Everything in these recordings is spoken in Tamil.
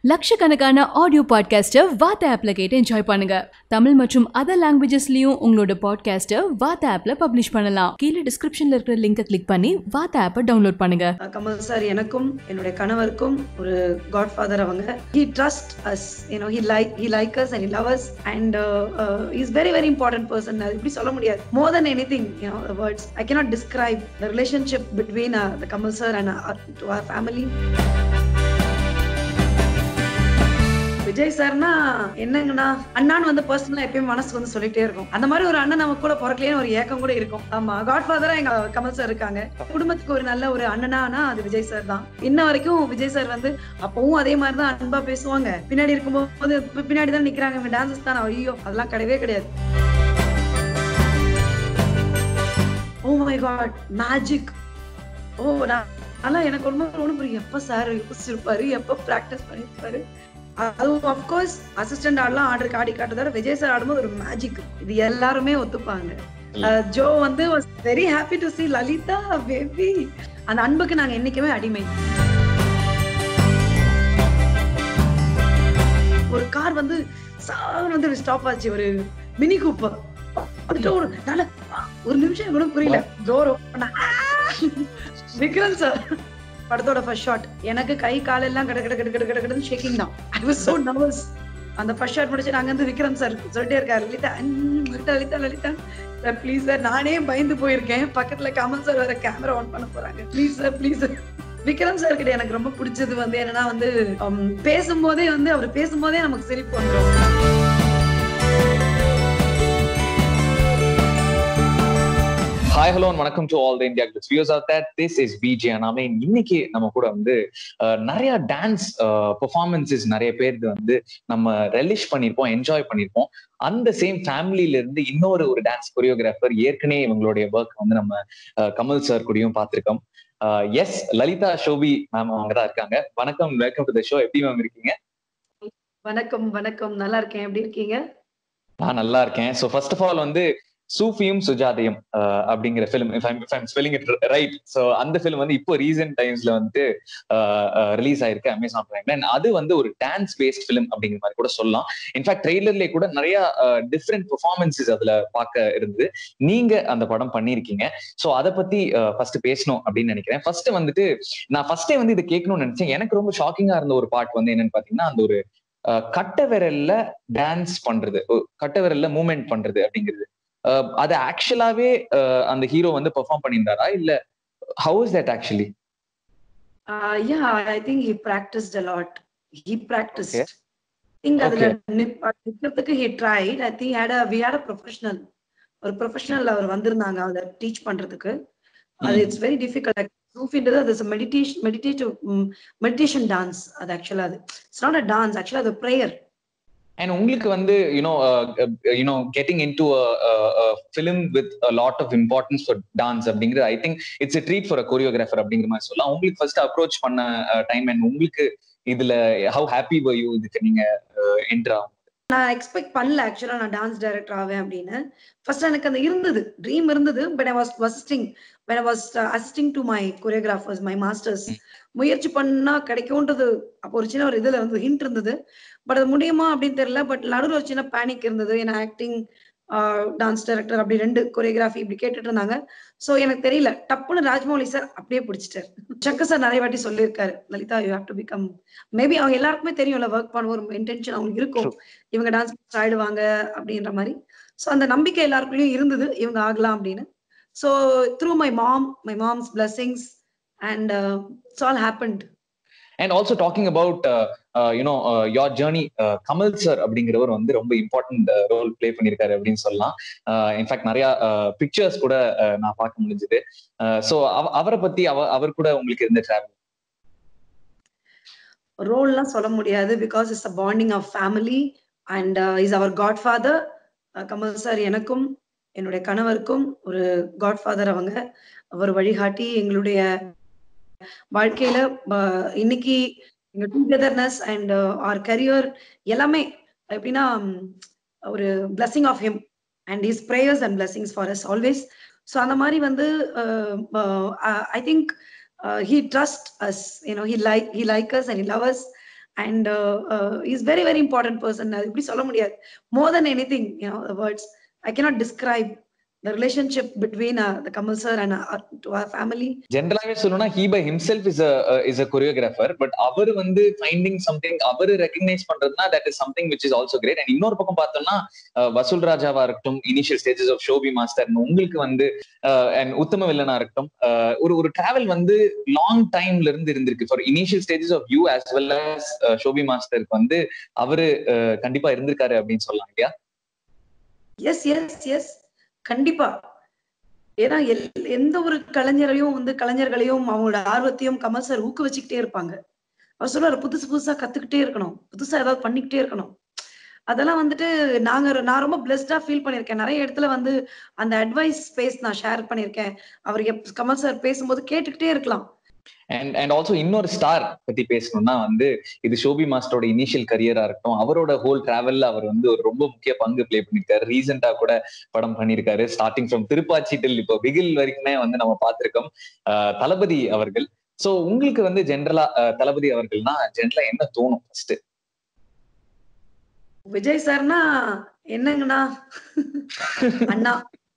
லட்சக்கணக்கான ஆடியோ பாட்காஸ்ட்டை வாத்த ஆப்ல கேட்டு என்ஜாய் பண்ணுங்க தமிழ் மற்றும் அதர் லாங்குவேஜஸ்லயும் உங்களோட பாட்காஸ்ட்டை வாத்த ஆப்ல பப்ளிஷ் பண்ணலாம் கீழே டிஸ்கிரிப்ஷன்ல இருக்கிற லிங்கை கிளிக் பண்ணி வாத்த ஆப்பை டவுன்லோட் பண்ணுங்க கமல் சார் எனக்கும் என்னுடைய கணவருக்கும் ஒரு காட் ஃபாதர் அவங்க he trust us you know he like he like us and love us and is very very important person அது இப்படி சொல்ல முடியாது more than anything you know words I cannot describe the relationship between the Kamal sir and to our family Vijay சார்னா என்னங்கன்னா அண்ணான்னு வந்து பர்சனலா எப்பயும் மனசு வந்து சொல்லிட்டே இருக்கும் அந்த மாதிரி ஒரு அண்ணன் நம்ம கூட பிறக்கலையே ஒரு ஏக்கம் கூட இருக்கும் ஆமா காட் ஃபாதரா எங்க கமல் சார் இருக்காங்க குடும்பத்துக்கு ஒரு நல்ல ஒரு அண்ணனானா அது விஜய் சார் தான் இன்ன வரைக்கும் விஜய் சார் வந்து அப்பவும் அதே மாதிரி தான் அன்பா பேசுவாங்க பின்னாடி இருக்கும்போது பின்னாடி தான் நிக்கிறாங்க இவங்க டான்சஸ் தான் ஐயோ அதெல்லாம் கிடையவே கிடையாது oh my god magic oh நான் ஆனா எனக்கு ஒண்ணு ஒண்ணு புரியும் எப்ப சார் யோசிச்சிருப்பாரு எப்ப பிராக்டிஸ் பண்ணிருப்பாரு அதுவும் அப்கோர்ஸ் அசிஸ்டன்ட் ஆடலாம் ஆர்டருக்கு ஆடி காட்டுறதோட விஜய் சார் ஆடும்போது ஒரு மேஜிக் இது எல்லாருமே ஒத்துப்பாங்க ஜோ வந்து very happy to see Lalitha baby அந்த அன்புக்கு நாங்க என்னைக்குமே அடிமை ஒரு கார் வந்து சார் வந்து ஸ்டாப் ஆச்சு ஒரு மினி கூப்பர் வந்துட்டு ஒரு நல்ல ஒரு நிமிஷம் கூட புரியல ஜோரோ விக்ரம் சார் படத்தோட ஃபர்ஸ்ட் ஷாட் எனக்கு கை கால் எல்லாம் கட கட கட கட கட கடன்னு ஷேக்கிங் தான் ஐ வாஸ் சோ நர்வஸ் அந்த ஃபர்ஸ்ட் ஷாட் முடிச்சு நாங்க வந்து விக்ரம் சார் சொல்லிட்டே இருக்காரு Lalitha Lalitha Lalitha Lalitha sir please sir நானே பயந்து போயிருக்கேன் பக்கத்துல கமல் சார் வேற கேமரா ஆன் பண்ண போறாங்க please sir please sir Vikram sir கிட்ட எனக்கு ரொம்ப பிடிச்சது வந்து என்னன்னா வந்து பேசும்போதே வந்து அவர் பேசும்போதே நமக்கு சிரிப்பு வந்துடும் ஹாய் ஹலோ வணக்கம் to all the India Glitz viewers of that this is பிஜி அனாமே இன்னைக்கு நம்ம கூட வந்து நிறைய டான்ஸ் பெர்ஃபார்மன்சஸ் நிறைய பேர் வந்து நம்ம ரெலிஷ் பண்ணியிருப்போம் என்ஜாய் பண்ணியிருப்போம் அந்த சேம் ஃபேமிலியில இருந்து இன்னொரு ஒரு டான்ஸ் கொரியோகிராஃபர் ஏற்கனவே இவங்களுடைய ஒர்க் வந்து நம்ம கமல் சார் கூடயும் பார்த்திருக்கோம் எஸ் லலிதா ஷோபி மேம் அவங்க தான் இருக்காங்க வணக்கம் வெல்கம் டு த ஷோ எப்படி மேம் இருக்கீங்க வணக்கம் வணக்கம் நல்லா இருக்கேன் எப்படி இருக்கீங்க நான் நல்லா இருக்கேன் ஸோ ஃபர்ஸ்ட் ஆஃப் ஆல் வந்து சூஃபியும் சுஜாதையும் அப்படிங்கிற film spelling it right so அந்த ஃபிலிம் வந்து இப்போ ரீசென்ட் டைம்ஸ்ல வந்து ரிலீஸ் ஆயிருக்கு அமேசான் பிரைம்ல அண்ட் அது வந்து ஒரு டான்ஸ் பேஸ்ட் ஃபிலிம் அப்படிங்கிற மாதிரி கூட சொல்லலாம் இன்ஃபேக்ட் ட்ரெய்லர்லேயே கூட நிறைய டிஃப்ரெண்ட் பெர்ஃபார்மன்சஸ் அதுல பார்க்க இருந்தது நீங்க அந்த படம் பண்ணிருக்கீங்க ஸோ அதை பத்தி ஃபர்ஸ்ட் பேசணும் அப்படின்னு நினைக்கிறேன் ஃபர்ஸ்ட் வந்துட்டு நான் ஃபர்ஸ்டே வந்து இதை கேட்கணும்னு நினைச்சேன் எனக்கு ரொம்ப ஷாக்கிங்கா இருந்த ஒரு பார்ட் வந்து என்னன்னு பாத்தீங்கன்னா அந்த ஒரு கட்ட விரல்ல டான்ஸ் பண்றது கட்ட விரல்ல மூவ்மெண்ட் பண்றது அப்படிங்கிறது அது ஆக்சுவலாவே அந்த ஹீரோ வந்து பெர்ஃபார்ம் பண்ணியிருந்தாரா இல்ல how is that actually yeah I think he practised a lot he practised think அதுல நிக்கிறதுக்கு he tried I think had we had a professional ஒரு ப்ரொஃபஷனல் அவர் வந்திருந்தாங்க அதை டீச் பண்றதுக்கு அது இட்ஸ் வெரி டிஃபிகல்ட் சூஃபின்றது அது மெடிடேஷன் மெடிடேட்டிவ் மெடிடேஷன் டான்ஸ் அது ஆக்சுவலா அது இட்ஸ் நாட் அ டான்ஸ் ஆக்சுவலா அது ப்ரேயர் அண்ட் உங்களுக்கு வந்து you know you know getting into film with lot of importance for dance அப்படிங்கிறது I think it's a treat for a choreographer அப்படிங்கிற மாதிரி சொல்லலாம் உங்களுக்கு ஃபர்ஸ்ட் அப்ரோச் பண்ண டைம் அண்ட் உங்களுக்கு இதுல ஹவு ஹாப்பி வர் யூ இதுக்கு நீங்க என்ட்ரு ஆகும் நான் எக்ஸ்பெக்ட் பண்ணல ஆக்சுவலா நான் டான்ஸ் டைரக்டர் ஆவேன் அப்படின்னு ஃபர்ஸ்ட் எனக்கு அந்த இருந்தது ட்ரீம் இருந்தது but I was assisting but I was assisting to my choreographers my masters முயற்சி பண்ணா கிடைக்கும்ன்றது அப்போ ஒரு சின்ன ஒரு இதுல வந்து ஹிண்ட் இருந்தது பட் அது முடியுமா அப்படின்னு தெரியல பட் நடுவில் ஒரு சின்ன பேனிக் இருந்தது ஏன்னா ஆக்டிங் டான்ஸ் டைரக்டர் அப்படி ரெண்டு கொரியோகிராஃபி இப்படி கேட்டுட்டு இருந்தாங்க ஸோ எனக்கு தெரியல டப்புன்னு ராஜ்மௌலி சார் அப்படியே பிடிச்சிட்டாரு சங்கர் சார் நிறைய வாட்டி சொல்லியிருக்காரு Lalitha you have to become maybe அவங்க எல்லாருக்குமே தெரியும்ல ஒர்க் பண்ண ஒரு இன்டென்ஷன் அவங்களுக்கு இருக்கும் இவங்க டான்ஸ் ஆயிடுவாங்க அப்படின்ற மாதிரி ஸோ அந்த நம்பிக்கை எல்லாருக்குள்ளயும் இருந்தது இவங்க ஆகலாம் அப்படின்னு so through my mom my mom's blessings and it's all happened and also talking about you know your journey Kamal sir அப்படிங்கிறவர் வந்து ரொம்ப இம்பார்ட்டன்ட் ரோல் பிளே பண்ணியிருக்காரு அப்படின்னு சொல்லலாம் இன்ஃபேக்ட் நிறைய பிக்சர்ஸ் கூட நான் பார்க்க முடிஞ்சது ஸோ அவரை பத்தி அவ அவர் கூட உங்களுக்கு இருந்த டிராவல் ரோல்லாம் சொல்ல முடியாது because it's a bonding of family and is our godfather Kamal sir எனக்கும் என்னுடைய கணவருக்கும் ஒரு காட் ஃபாதர் அவங்க அவர் வழிகாட்டி எங்களுடைய வாழ்க்கையில இன்னைக்கு எங்க டுகெதர்னஸ் அண்ட் ஆர் கரியர் எல்லாமே எப்படின்னா ஒரு blessing of him and his prayers and blessings for us always so அந்த மாதிரி வந்து I think he trust us you know he like he like us and he love us and is very very important person அது இப்படி சொல்ல முடியாது more than anything words I cannot describe the relationship between the Kamal sir and to our family ஜென்ரலாவே சொல்லணும்னா he by himself is is a choreographer but அவர் வந்து ஃபைண்டிங் சம்திங் அவர் ரெகக்னைஸ் பண்றதுனா that is something which is also great and இன்னொரு பக்கம் பார்த்தோம்னா வசூல் ராஜாவா இருக்கட்டும் initial stages of Shobi master உங்களுக்கு வந்து அண்ட் உத்தம வில்லனா இருக்கட்டும் ஒரு ஒரு டிராவல் வந்து லாங் டைம்ல இருந்து இருந்திருக்கு for initial stages of you as well as Shobi மாஸ்டருக்கு வந்து அவரு கண்டிப்பா இருந்திருக்காரு அப்படின்னு சொல்லலாம் இல்லையா எஸ் எஸ் எஸ் கண்டிப்பா ஏன்னா எந்த ஒரு கலைஞரையும் வந்து கலைஞர்களையும் அவங்களோட ஆர்வத்தையும் கமல் சார் ஊக்குவிச்சுக்கிட்டே இருப்பாங்க அவர் சொல்றாரு புதுசு புதுசா கத்துக்கிட்டே இருக்கணும் புதுசா ஏதாவது பண்ணிக்கிட்டே இருக்கணும் அதெல்லாம் வந்துட்டு நாங்க நான் ரொம்ப பிளஸ்டா ஃபீல் பண்ணிருக்கேன் நிறைய இடத்துல வந்து அந்த அட்வைஸ் ஸ்பேஸ் நான் ஷேர் பண்ணிருக்கேன் அவர் கமல் சார் பேசும்போது கேட்டுக்கிட்டே இருக்கலாம் அண்ட் அண்ட் ஆல்சோ இன்னொரு ஸ்டார் பத்தி பேசணும்னா வந்து இது ஷோபி மாஸ்டரோட இனிஷியல் கரியரா இருக்கட்டும் அவரோட ஹோல் டிராவல்ல அவர் வந்து ஒரு ரொம்ப முக்கிய பங்கு பிளே பண்ணிருக்காரு ரீசெண்டா கூட படம் பண்ணிருக்காரு ஸ்டார்டிங் ஃப்ரம் திருப்பாச்சி டில் இப்போ பிகில் வரைக்குமே வந்து நம்ம பார்த்திருக்கோம் தளபதி அவர்கள் சோ உங்களுக்கு வந்து ஜென்ரலா தளபதி அவர்கள்னா ஜென்ரலா என்ன தோணும் ஃபர்ஸ்ட் விஜய் சார்னா என்னங்கண்ணா அண்ணா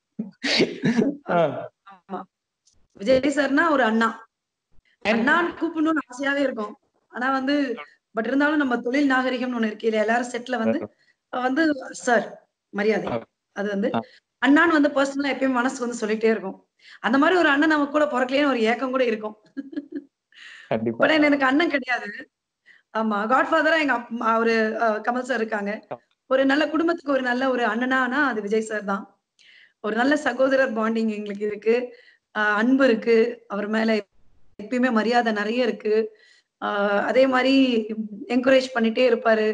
விஜய் சார்னா ஒரு அண்ணா அண்ணான்னு கூப்பிடணும்னு ஆசையாவே இருக்கும் ஆனா வந்து பட் இருந்தாலும் நம்ம தொழில் நாகரிகம்னு ஒண்ணு இருக்கு இல்லையா எல்லாரும் செட்ல வந்து வந்து சார் மரியாதை அது வந்து அண்ணான்னு வந்து பர்சனலா எப்பயும் மனசு வந்து சொல்லிட்டே இருக்கும் அந்த மாதிரி ஒரு அண்ணன் நம்ம கூட பிறக்கலையே ஒரு ஏக்கம் கூட இருக்கும் பட் எனக்கு அண்ணன் கிடையாது ஆமா காட்ஃபாதரா எங்க அவரு கமல் சார் இருக்காங்க ஒரு நல்ல குடும்பத்துக்கு ஒரு நல்ல ஒரு அண்ணனானா அது விஜய் சார் தான் ஒரு நல்ல சகோதரர் பாண்டிங் எங்களுக்கு இருக்கு அன்பு இருக்கு அவர் மேல எப்பயுமே மரியாதை நிறைய இருக்கு அதே மாதிரி என்கரேஜ் பண்ணிட்டே இருப்பாரு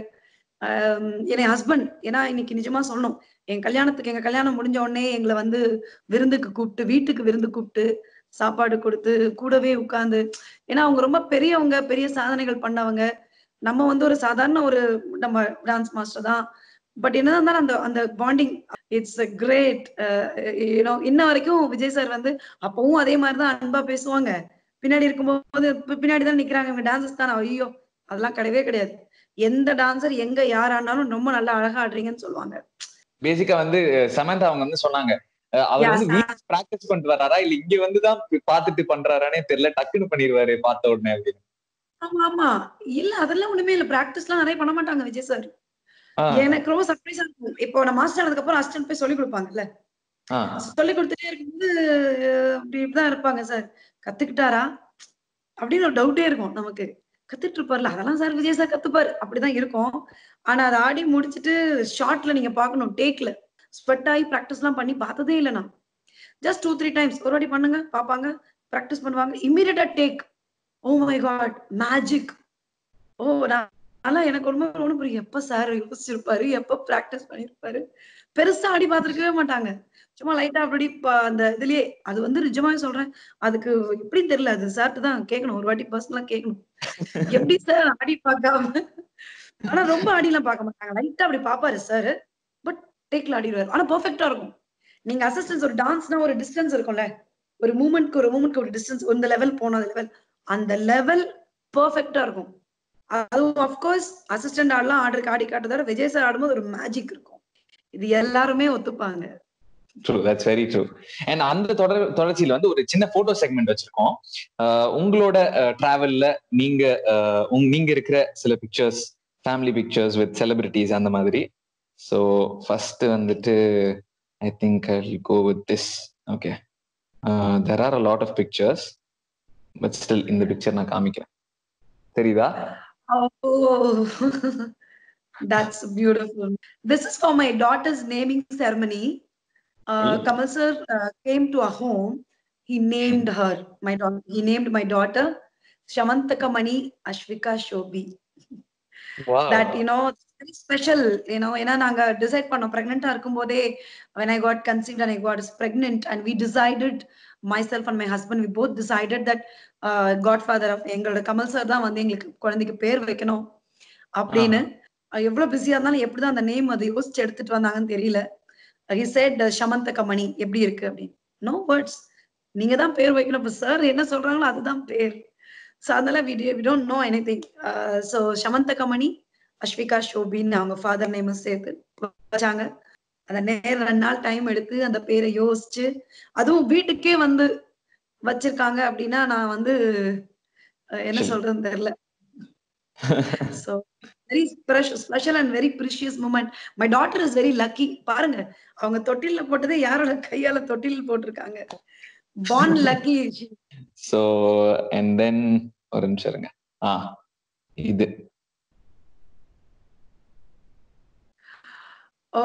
என் ஹஸ்பண்ட் ஏன்னா இன்னைக்கு நிஜமா சொல்லணும் என் கல்யாணத்துக்கு எங்க கல்யாணம் முடிஞ்ச உடனே எங்களை வந்து விருந்துக்கு கூப்பிட்டு வீட்டுக்கு விருந்து கூப்பிட்டு சாப்பாடு கொடுத்து கூடவே உட்கார்ந்து ஏன்னா அவங்க ரொம்ப பெரியவங்க பெரிய சாதனைகள் பண்ணவங்க நம்ம வந்து ஒரு சாதாரண ஒரு நம்ம டான்ஸ் மாஸ்டர் தான் பட் என்னதான் இருந்தாலும் அந்த அந்த bonding it's a great you know இன்ன வரைக்கும் விஜய் சார் வந்து அப்பவும் அதே மாதிரிதான் அன்பா பேசுவாங்க பின்னாடி இருக்கும்போது பின்னாடி தான் நிக்கிறாங்க இவங்க டான்சஸ் தானே ஐயோ அதெல்லாம் கிடையவே கிடையாது எந்த டான்சர் எங்க யார் ஆனாலும் ரொம்ப நல்லா அழகா ஆடுறீங்கன்னு சொல்லுவாங்க பேசிக்கா வந்து சமந்தா அவங்க வந்து சொன்னாங்க அவர் வந்து வீட்டுல பிராக்டிஸ் பண்ணிட்டு வர்றாரா இல்ல இங்க வந்துதான் பாத்துட்டு பண்றாரானே தெரியல டக்குன்னு பண்ணிடுவாரு பார்த்த உடனே அப்படின்னு ஆமா ஆமா இல்ல அதெல்லாம் ஒண்ணுமே இல்ல பிராக்டிஸ் எல்லாம் நிறைய பண்ண மாட்டாங்க விஜய் சார் எனக்கு ரொம்ப சர்ப்ரைஸா இருக்கும் இப்போ நான் மாஸ்டர் ஆனதுக்கு அப்புறம் அசிஸ்டன்ட் போய் சொல்லி கொடுப்பாங்கல்ல சொல்லி கொடுத்துட்டே இருக்கும்போது அப்படி இப்படிதான் இருப்பாங்க சார் கத்துக்கிட்டாரா அப்படின்னு ஒரு டவுட்டே இருக்கும் நமக்கு கத்துட்டு இருப்பார்ல அதெல்லாம் சார் விஜய் சார் கத்துப்பாரு அப்படிதான் இருக்கும் ஆனா அதை ஆடி முடிச்சுட்டு ஷார்ட்ல நீங்க பாக்கணும் டேக்ல ஸ்வெட் ஆகி ப்ராக்டிஸ் எல்லாம் பண்ணி பார்த்ததே இல்லை நான் ஜஸ்ட் டூ த்ரீ டைம்ஸ் ஒரு வாட்டி பண்ணுங்க பாப்பாங்க ப்ராக்டிஸ் பண்ணுவாங்க இம்மீடியட்டா take oh my god magic oh நான் எனக்கு ரொம்ப ஒண்ணு புரியும் எப்ப சார் யோசிச்சிருப்பாரு எப்ப பிராக்டிஸ் பண்ணிருப்பாரு பெருசா ஆடி பார்த்திருக்கவே மாட்டாங்க சும்மா லைட்டா அப்படி அந்த இதுலயே அது வந்து நிஜமாவே சொல்றேன் அதுக்கு எப்படி தெரியல அது சார்ட்டு தான் கேட்கணும் ஒரு வாட்டி பர்சனலா கேட்கணும் எப்படி சார் ஆடி பார்க்காம ஆனா ரொம்ப ஆடிலாம் பார்க்க மாட்டாங்க லைட்டா அப்படி பாப்பாரு சார் பட் டேக்ல ஆடிடுவாரு ஆனா பெர்ஃபெக்டா இருக்கும் நீங்க அசிஸ்டன்ஸ் ஒரு டான்ஸ்னா ஒரு டிஸ்டன்ஸ் இருக்கும்ல ஒரு மூமெண்ட்க்கு ஒரு மூமெண்ட்க்கு ஒரு டிஸ்டன்ஸ் இந்த லெவல் போன லெவல் அந்த லெவல் பெர்ஃபெக்டா இருக்கும் அதுவும் அப்கோர்ஸ் அசிஸ்டன்ட் ஆடலாம் ஆர்டருக்கு ஆடி காட்டுறதோட விஜய் சார் ஆடும்போது ஒரு மேஜிக் இருக்கும் இது எல்லாருமே ஒத்துப்பாங்க true that's very true and அந்த தொடர் தொடர்ச்சியில வந்து ஒரு சின்ன போட்டோ செக்மெண்ட் வச்சிருக்கோம் உங்களோட டிராவல்ல நீங்க நீங்க இருக்கிற சில pictures family pictures with celebrities அந்த மாதிரி ஸோ ஃபர்ஸ்ட் வந்துட்டு I think I go with this okay there are a lot of pictures but still இந்த பிக்சர் நான் காமிக்கிறேன் தெரியுதா Oh, that's beautiful. This is for my daughter's naming ceremony. Uh, Mm. Kamal sir uh, came to our home. He named her, my daughter. He named my daughter Shamantaka Mani Ashvika Shobi. Wow. That you know, it's very special. You know, ஏன்னா நாங்க டிசைட் பண்ணோம் பிரெக்னெண்டா இருக்கும்போதே when I got conceived and I got pregnant and we decided myself and my husband we both decided that uh, godfather of எங்களோட கமல் சார் தான் வந்து எங்களுக்கு குழந்தைக்கு பேர் வைக்கணும் அப்படின்னு அஹ் எவ்வளவு பிஸியா இருந்தாலும் எப்படிதான் அந்த நேம் அதை யோசிச்சு எடுத்துட்டு வந்தாங்கன்னு தெரியல he said uh, சமந்தக மணி எப்படி இருக்கு அப்படின்னு நோ வேர்ட்ஸ் நீங்க தான் பேர் வைக்கணும் இப்ப சார் என்ன சொல்றாங்களோ அதுதான் பேர் ஸோ அதனால we we don't know anything so சமந்த கமணி அஸ்விகா ஷோபின்னு அவங்க ஃபாதர் நேம் சேர்த்து வச்சாங்க அந்த நேரம் ரெண்டு நாள் டைம் எடுத்து அந்த பேரை யோசிச்சு அதுவும் வீட்டுக்கே வந்து வச்சிருக்காங்க அப்படின்னா நான் வந்து அஹ், என்ன சரி. சொல்றதுன்னு தெரியல so very special and very precious moment my daughter is very lucky பாருங்க அவங்க தொட்டில்ல போட்டதே யாரோட கையால தொட்டில் போட்டிருக்காங்க born lucky so and then ஒரு நிமிஷம் இருங்க ஆ இது oh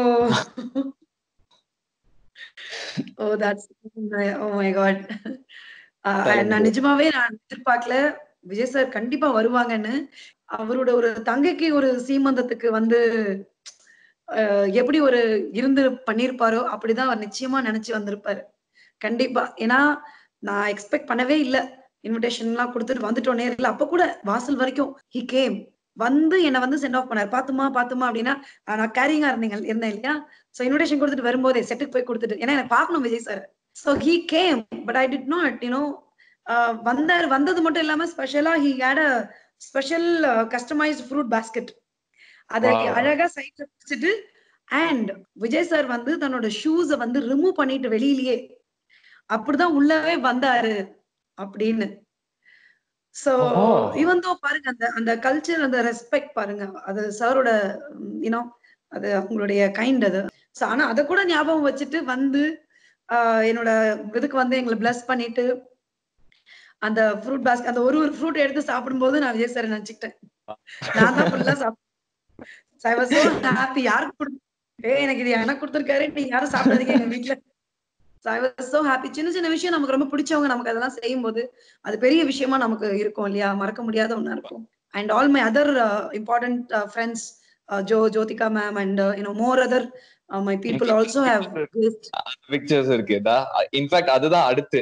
oh that's oh my god நான் நிஜமாவே நான் எதிர்பார்க்கல விஜய் சார் கண்டிப்பா வருவாங்கன்னு அவரோட ஒரு தங்கைக்கு ஒரு சீமந்தத்துக்கு வந்து அஹ், எப்படி ஒரு இருந்து பண்ணிருப்பாரோ அப்படிதான் அவர் நிச்சயமா நினைச்சு வந்திருப்பாரு கண்டிப்பா ஏன்னா நான் எக்ஸ்பெக்ட் பண்ணவே இல்ல இன்விடேஷன் எல்லாம் கொடுத்துட்டு வந்துட்டோம் நேரில் அப்ப கூட வாசல் வரைக்கும் ஹி கேம் வந்து என்னை வந்து சென்ட் ஆஃப் பண்ணாரு பாத்துமா பாத்துமா அப்படின்னா ஆஹ் நான் கேரிங்கா இருந்தீங்க இருந்தேன் இல்லையா சோ இன்விடேஷன் கொடுத்துட்டு வரும்போதே செட்டுக்கு போய் கொடுத்துட்டு ஏன்னா எனக்கு பார்க்கணும் Vijay sir so he came but I did not you know வந்தார் வந்தது மட்டும் இல்லாம ஸ்பெஷலா he had a special customised fruit basket அதை Wow. அழகா சைட்ல வச்சுட்டு அண்ட் விஜய் சார் வந்து தன்னோட ஷூஸ வந்து ரிமூவ் பண்ணிட்டு வெளியிலயே அப்படிதான் உள்ளவே வந்தாரு அப்படின்னு சோ Oh. இவன் தோ பாருங்க அந்த அந்த கல்ச்சர் அந்த ரெஸ்பெக்ட் பாருங்க அது சாரோட யூனோ அது அவங்களுடைய கைண்ட் அது So, ஆனா அத கூட ஞாபகம் வச்சுட்டு வந்து ஆஹ் என்னோட இதுக்கு வந்து எங்களை பிளஸ் பண்ணிட்டு அந்த ஃப்ரூட் பாஸ்கெட் அந்த ஒரு ஒரு ஃப்ரூட் எடுத்து சாப்பிடும்போது நான் விஜய் சார் நினைச்சுக்கிட்டேன் நான் தான் ஃபுல்லா சாப்பிட்டேன் ஐ வாஸ் சோ ஹாப்பி யாருக்கு கொடு ஏய் எனக்கு இது எனக்கு கொடுத்துருக்காரு நீ யாரும் சாப்பிடாதீங்க எங்க வீட்ல ஐ வாஸ் சோ ஹாப்பி சின்ன சின்ன விஷயம் நமக்கு ரொம்ப பிடிச்சவங்க நமக்கு அதெல்லாம் செய்யும் போது அது பெரிய விஷயமா நமக்கு இருக்கும் இல்லையா மறக்க முடியாத ஒண்ணா இருக்கும் and all my other important friends Jo Jyothika ma'am and you know more other my people also have pictures இருக்குதா இன்ஃபேக்ட் அதுதான் அடுத்து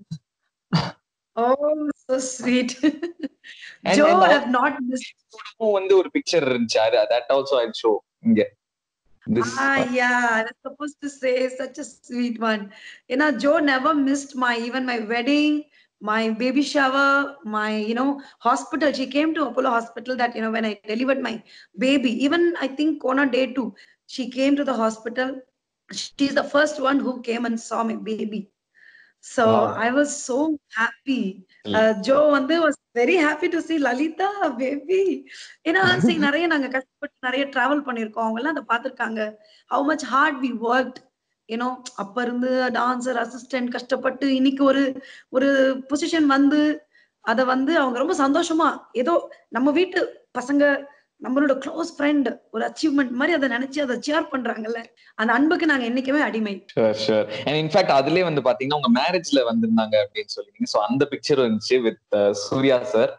oh so sweet And Jo then have not miss வந்து ஒரு பிக்சர் இருந்துச்சு அது தட் ஆல்சோ ஐ ஷோ இங்க This Ah, yeah, I was supposed to say such a sweet one. You know, Joe never missed my even my wedding, my baby shower, my you know hospital. She came to Apollo Hospital that you know when I delivered my baby. Even I think Kona day two, she came to the hospital. She's the first one who came and saw my baby. So Wow. I was so happy. Mm. Uh, Joe வந்து was very happy to see Lalita baby. ஏன்னா see நிறைய நாங்க கஷ்டப்பட்டு நிறைய டிராவல் பண்ணிருக்கோம் அவங்க எல்லாம் அதை பார்த்திருக்காங்க how much hard we worked you know அப்ப இருந்து டான்சர் அசிஸ்டன்ட் கஷ்டப்பட்டு இன்னைக்கு ஒரு ஒரு பொசிஷன் வந்து அத வந்து அவங்க ரொம்ப சந்தோஷமா ஏதோ நம்ம வீட்டு பசங்க நம்மளோட க்ளோஸ் ஃப்ரெண்ட் ஒரு அச்சீவ்மெண்ட் மாதிரி அதை நினைச்சு அதை சேர் பண்றாங்கல்ல அந்த அன்புக்கு நாங்க என்னைக்குமே அடிமை ஷூர் ஷூர் அண்ட் இன்ஃபேக்ட் அதுலயே வந்து பாத்தீங்கன்னா உங்க மேரேஜ்ல வந்திருந்தாங்க அப்படின்னு சொல்லிருக்கீங்க சோ அந்த பிக்சர் இருந்துச்சு with Suriya sir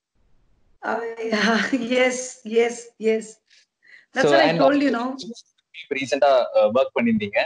yes yes yes So, that's I and told you know ரீசெண்டா ஒர்க் பண்ணிருந்தீங்க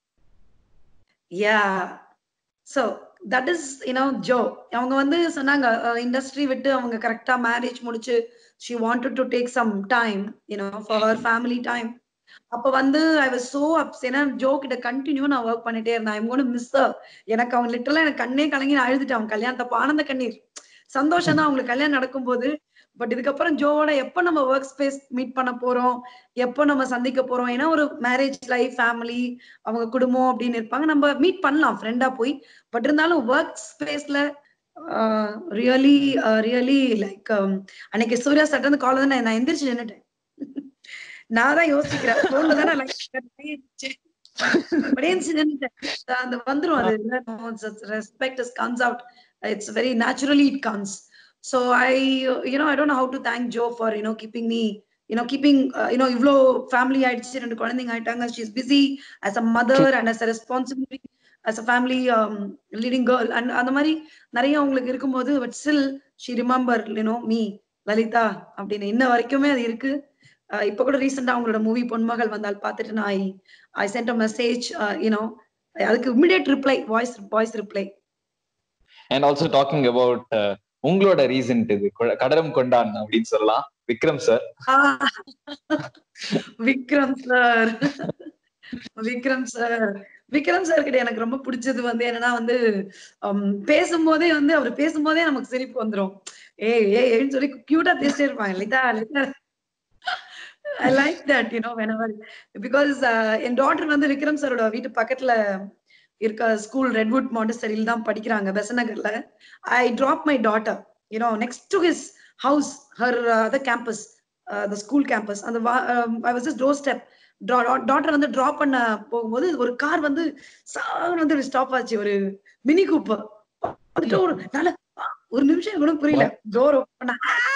yeah so that is you know Jo அவங்க வந்து சொன்னாங்க இண்டஸ்ட்ரி விட்டு அவங்க கரெக்டா மேரேஜ் முடிச்சு she wanted to take some time you know for her family time அப்ப வந்து ஐ வாஸ் சோ அப்ஸ் ஏன்னா ஜோ கிட்ட கண்டினியூ நான் ஒர்க் பண்ணிட்டே இருந்தேன் ஐம் கோன் மிஸ் எனக்கு அவங்க லிட்டரலா எனக்கு கண்ணே கலங்கி நான் அழுதுட்டேன் அவங்க கல்யாணத்தப்ப ஆனந்த கண்ணீர் சந்தோஷம் தான் அவங்களுக்கு கல்யாணம் நடக்கும்போது பட் இதுக்கப்புறம் ஜோவோட எப்ப நம்ம ஒர்க் ஸ்பேஸ் மீட் பண்ண போறோம் எப்போ நம்ம சந்திக்க போறோம் ஏன்னா ஒரு மேரேஜ் லைஃப் ஃபேமிலி அவங்க குடும்பம் அப்படின்னு இருப்பாங்க நம்ம மீட் பண்ணலாம் ஃப்ரெண்டா போய் பட் இருந்தாலும் ஒர்க் ஸ்பேஸ்ல ரியலி ரியலி லைக் அன்னைக்கு சூர்யா சட்டன் கால் வந்து நான் எந்திரிச்சு நின்னுட்டேன் நான் தான் யோசிக்கிறேன் போன்ல தான் நான் எந்திரிச்சு நின்னுட்டேன் அந்த வந்துரும் அது respect is comes out it's very naturally it comes so I you know I don't how to thank Jo for you know keeping me you know keeping you know இவ்வளோ ஃபேமிலி ஆயிடுச்சு ரெண்டு குழந்தைங்க ஆயிட்டாங்க she is busy as a mother and as a responsibility as a family leading girl and அந்த மாதிரி நிறைய அவங்களுக்கு இருக்கும்போது but still she remember you know me Lalitha அப்படின்னு இன்ன வரைக்குமே அது இருக்கு இப்ப கூட ரீசெண்டா அவங்களோட மூவி பொன்மகள் வந்தால் பார்த்துட்டு நான் I I sent a message you know அதுக்கு immediate reply voice voice reply and also talking about உங்களோட ரீசன்ட் இது கடரம் கொண்டான் அப்படின்னு சொல்லலாம் Vikram sir Vikram sir Vikram sir Vikram sir கிட்ட எனக்கு ரொம்ப பிடிச்சது வந்து என்னன்னா வந்து ஹம், பேசும்போதே வந்து அவர் பேசும்போதே நமக்கு சிரிப்பு வந்துரும் ஏய் ஏய் ஏன்னு சொல்லி கியூட்டா பேசிட்டே இருப்பாங்க Litha Litha I like that you know whenever because என் டாட்டர் வந்து விக்ரம் சாரோட வீட்டு பக்கத்துல இருக்க ஸ்கூல் ரெட்வுட் மாண்டஸ்டரியில் தான் படிக்கிறாங்க பெசநகர்ல I drop my daughter you know next to his house her other campus the school campus அந்த I was just doorstep daughter வந்து டிராப் பண்ண போகும்போது ஒரு கார் வந்து சார் வந்து ஸ்டாப் ஆச்சு ஒரு மினி கூப்பர் வந்துட்டு ஒரு நல்ல ஒரு நிமிஷம் கூட புரியல டோர் ஓப்பன்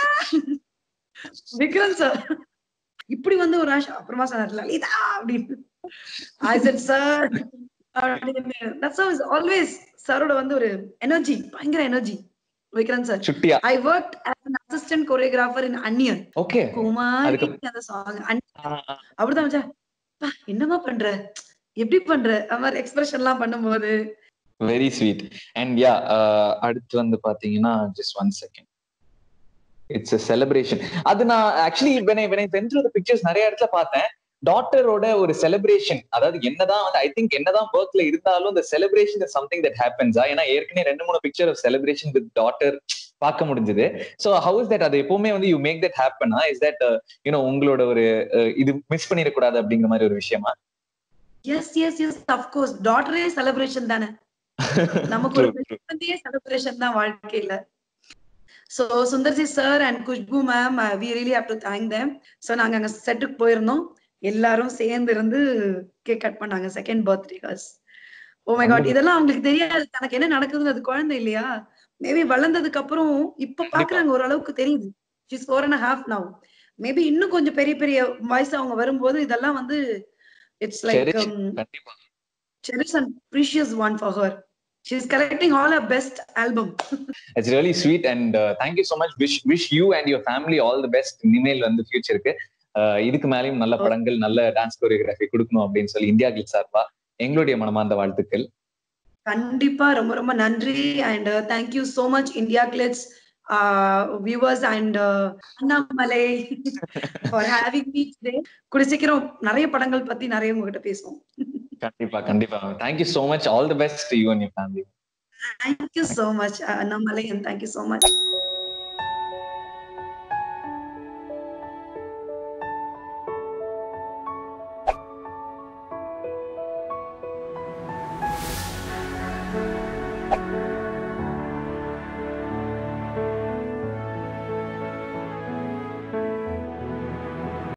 விக்ரம் சார் இப்படி வந்து ஒரு ஆஷா அப்புறமா சொன்னார் லலிதா அப்படின்னு I said sir that's always சாரோட வந்து ஒரு எனர்ஜி பயங்கர எனர்ஜி விக்ரம் சார் சுட்டியா I work as an assistant choreographer in Anniyan okay Kumari அதுக்கு- அந்த சாங் அப்படிதான் மச்சான், "பா, என்னம்மா பண்ற எப்படி பண்ற அந்த மாதிரி எக்ஸ்பிரஷன் எல்லாம் பண்ணும்போது வெரி ஸ்வீட் அண்ட் யா அடுத்து வந்து பாத்தீங்கன்னா just one second it's a celebration அது நான் ஆக்சுவலி வெனை வெனை வென்று பிக்சர்ஸ் நிறைய இடத்துல பார்த்தேன் டாட்டரோட ஒரு செலிப்ரேஷன் அதாவது என்னதான் வந்து ஐ திங்க் என்னதான் ஒர்க்ல இருந்தாலும் இந்த celebration is something that happens ஏன்னா ஏற்கனவே ரெண்டு மூணு picture of celebration with daughter பார்க்க முடிஞ்சது சோ ஹவு இஸ் தட் அது எப்பவுமே வந்து யூ மேக் தட் ஹேப்பனா இஸ் தட் யூனோ உங்களோட ஒரு uh, இது மிஸ் பண்ணிடக்கூடாது அப்படிங்கிற மாதிரி ஒரு விஷயமா எஸ் எஸ் எஸ் அப்கோர்ஸ் டாட்டரே செலிப்ரேஷன் தானே நமக்கு ஒரு True, true. குழந்தையே செலிப்ரேஷன் தான் வாழ்க்கையில so Sundarji sir and Khushbu ma'am we really have to thank them so நாங்க அங்க செட்டுக்கு போயிருந்தோம் எல்லாரும் சேர்ந்து இருந்து கேக் கட் பண்ணாங்க second birthday hers oh my god இதெல்லாம் அவங்களுக்கு தெரியாது தனக்கு என்ன நடக்குதுன்னு அது குழந்தை இல்லையா மேபி வளர்ந்ததுக்கு அப்புறம் இப்ப பாக்குறாங்க ஓரளவுக்கு தெரியுது she's four and half now maybe இன்னும் கொஞ்சம் பெரிய பெரிய வயசு அவங்க வரும்போது இதெல்லாம் வந்து இட்ஸ் லைக் Cherish. கண்டிப்பா cherish and precious one for her. She's collecting all her best album. It's really sweet and thank you so much wish wish you and your family all the best இனிமேல் வந்து ஃபியூச்சருக்கு இதுக்கு மேலேயும் நல்ல படங்கள் நல்ல டான்ஸ் கோரியோகிராஃபி கொடுக்கணும் அப்படின்னு சொல்லி இந்தியா கிளிக் சார்பா எங்களுடைய மனமார்ந்த வாழ்த்துக்கள் கண்டிப்பா ரொம்ப ரொம்ப நன்றி and thank you so much India glitz viewers and Annamalai for having me today கூட சீக்கிரம் நிறைய படங்கள் பத்தி நிறைய உங்ககிட்ட பேசுவோம் கண்டிப்பா கண்டிப்பா thank you so much all the best you and your family thank you so much Annamalai and thank you so much